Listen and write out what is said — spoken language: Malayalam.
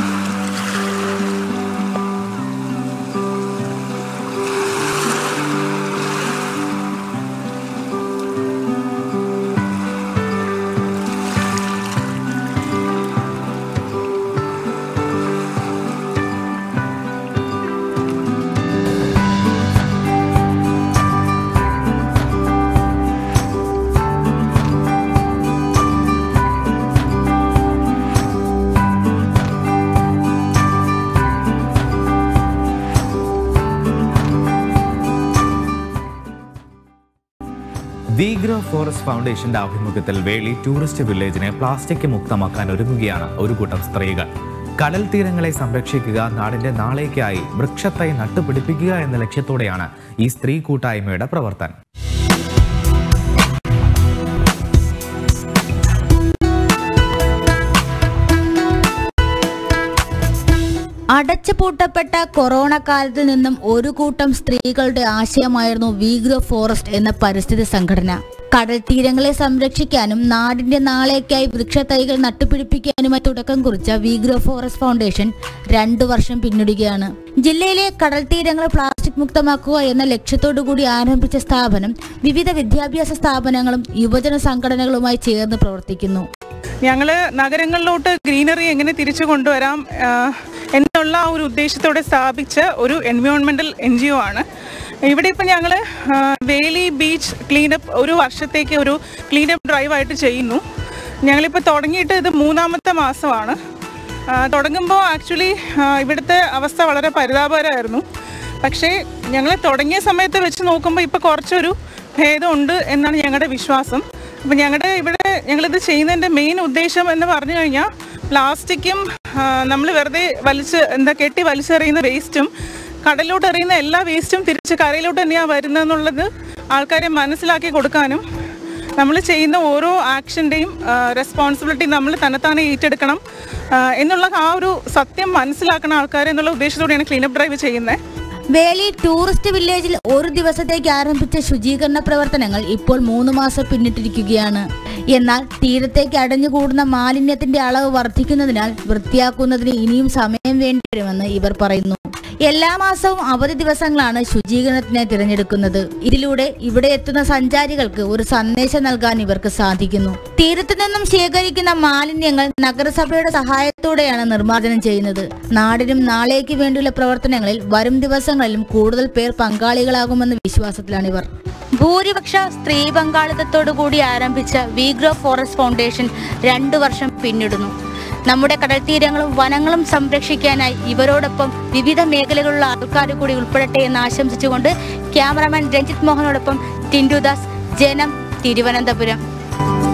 വീഗ്രോ ഫോറസ്റ്റ് ഫൗണ്ടേഷന്റെ ആഭിമുഖ്യത്തിൽ വേളി ടൂറിസ്റ്റ് വില്ലേജിനെ പ്ലാസ്റ്റിക് മുക്തമാക്കാൻ ഒരുങ്ങുകയാണ് ഒരു കൂട്ടം സ്ത്രീകൾ കടൽ തീരങ്ങളെ സംരക്ഷിക്കുക നാടിന്റെ നാളേക്കായി വൃക്ഷത്തൈ നട്ടുപിടിപ്പിക്കുക എന്ന ലക്ഷ്യത്തോടെയാണ് ഈ സ്ത്രീ കൂട്ടായ്മയുടെ പ്രവർത്തനം അടച്ചുപൂട്ടപ്പെട്ട കൊറോണ കാലത്തിൽ നിന്നും ഒരു കൂട്ടം സ്ത്രീകളുടെ ആശയമായിരുന്നു വീഗ്രോ ഫോറസ്റ്റ് എന്ന പരിസ്ഥിതി സംഘടന കടൽ തീരങ്ങളെ സംരക്ഷിക്കാനും നാടിന്റെ നാളേക്കായി വൃക്ഷത്തൈകൾ നട്ടുപിടിപ്പിക്കാനുമായി തുടക്കം കുറിച്ച വീഗ്രോ ഫോറസ്റ്റ് ഫൗണ്ടേഷൻ രണ്ടു വർഷം പിന്നിടുകയാണ് ജില്ലയിലെ കടൽ തീരങ്ങൾ പ്ലാസ്റ്റിക് മുക്തമാക്കുക എന്ന ലക്ഷ്യത്തോടു കൂടി ആരംഭിച്ച സ്ഥാപനം വിവിധ വിദ്യാഭ്യാസ സ്ഥാപനങ്ങളും യുവജന സംഘടനകളുമായി ചേർന്ന് പ്രവർത്തിക്കുന്നു ഞങ്ങൾ നഗരങ്ങളിലോട്ട് ഗ്രീനറി എങ്ങനെ തിരിച്ചു കൊണ്ടുവരാം ആ, എന്നുള്ള ആ ഒരു ഉദ്ദേശത്തോടെ സ്ഥാപിച്ച ഒരു എൻവയോൺമെൻറ്റൽ എൻ ജി ഒ ആണ് ഇവിടെ ഇപ്പം ഞങ്ങൾ വേലി ബീച്ച് ക്ലീനപ്പ് ഒരു വർഷത്തേക്ക് ഒരു ക്ലീനപ്പ് ഡ്രൈവായിട്ട് ചെയ്യുന്നു ഞങ്ങളിപ്പോൾ തുടങ്ങിയിട്ട് ഇത് മൂന്നാമത്തെ മാസമാണ് ആ, തുടങ്ങുമ്പോൾ ആക്ച്വലി ഇവിടുത്തെ അവസ്ഥ വളരെ പരിതാപകരമായിരുന്നു പക്ഷേ ഞങ്ങൾ തുടങ്ങിയ സമയത്ത് വെച്ച് നോക്കുമ്പോൾ ഇപ്പോൾ കുറച്ചൊരു ഭേദമുണ്ട് എന്നാണ് ഞങ്ങളുടെ വിശ്വാസം അപ്പം ഞങ്ങളുടെ ഇവിടെ ഞങ്ങളിത് ചെയ്യുന്നതിൻ്റെ മെയിൻ ഉദ്ദേശം എന്ന് പറഞ്ഞു കഴിഞ്ഞാൽ പ്ലാസ്റ്റിക്കും നമ്മൾ വെറുതെ വലിച്ച് എന്താ കെട്ടി വലിച്ചെറിയുന്ന വേസ്റ്റും കടലിലോട്ട് എറിയുന്ന എല്ലാ വേസ്റ്റും തിരിച്ച് കരയിലോട്ട് തന്നെയാണ് വരുന്നതെന്നുള്ളത് ആൾക്കാരെ മനസ്സിലാക്കി കൊടുക്കാനും നമ്മൾ ചെയ്യുന്ന ഓരോ ആക്ഷൻ്റെയും റെസ്പോൺസിബിലിറ്റി നമ്മൾ തന്നെത്താനെ ഏറ്റെടുക്കണം ആ, എന്നുള്ള ആ ഒരു സത്യം മനസ്സിലാക്കണം ആൾക്കാരെ എന്നുള്ള ഉദ്ദേശത്തോടെയാണ് ക്ലീനപ്പ് ഡ്രൈവ് ചെയ്യുന്നത് വേലി ടൂറിസ്റ്റ് വില്ലേജിൽ ഒരു ദിവസത്തേക്ക് ആരംഭിച്ച ശുചീകരണ പ്രവർത്തനങ്ങൾ ഇപ്പോൾ മൂന്ന് മാസം പിന്നിട്ടിരിക്കുകയാണ് എന്നാൽ തീരത്തേക്ക് അടഞ്ഞുകൂടുന്ന മാലിന്യത്തിന്റെ അളവ് വർദ്ധിക്കുന്നതിനാൽ വൃത്തിയാക്കുന്നതിന് ഇനിയും സമയം വേണ്ടിവരുമെന്ന് ഇവർ പറയുന്നു എല്ലാ മാസവും അവധി ദിവസങ്ങളാണ് ശുചീകരണത്തിനായി തിരഞ്ഞെടുക്കുന്നത് ഇതിലൂടെ ഇവിടെ എത്തുന്ന സഞ്ചാരികൾക്ക് ഒരു സന്ദേശം നൽകാൻ ഇവർക്ക് സാധിക്കുന്നു തീരത്തു നിന്നും ശേഖരിക്കുന്ന മാലിന്യങ്ങൾ നഗരസഭയുടെ സഹായത്തോടെയാണ് നിർമ്മാർജ്ജനം ചെയ്യുന്നത് നാടിനും നാളേക്ക് വേണ്ടിയുള്ള പ്രവർത്തനങ്ങളിൽ വരും ദിവസങ്ങളിലും കൂടുതൽ പേർ പങ്കാളികളാകുമെന്ന വിശ്വാസത്തിലാണിവർ ഭൂരിപക്ഷ സ്ത്രീ പങ്കാളിത്തത്തോടു കൂടി ആരംഭിച്ച വീഗ്രോ ഫോറസ്റ്റ് ഫൗണ്ടേഷൻ രണ്ടു വർഷം പിന്നിടുന്നു നമ്മുടെ കടൽ തീരങ്ങളും വനങ്ങളും സംരക്ഷിക്കാനായി ഇവരോടൊപ്പം വിവിധ മേഖലകളിലുള്ള ആൾക്കാർ കൂടി ഉൾപ്പെടട്ടെ എന്ന് ആശംസിച്ചുകൊണ്ട് ക്യാമറാമാൻ രഞ്ജിത് മോഹനോടൊപ്പം ടിൻഡുദാസ് ജനം തിരുവനന്തപുരം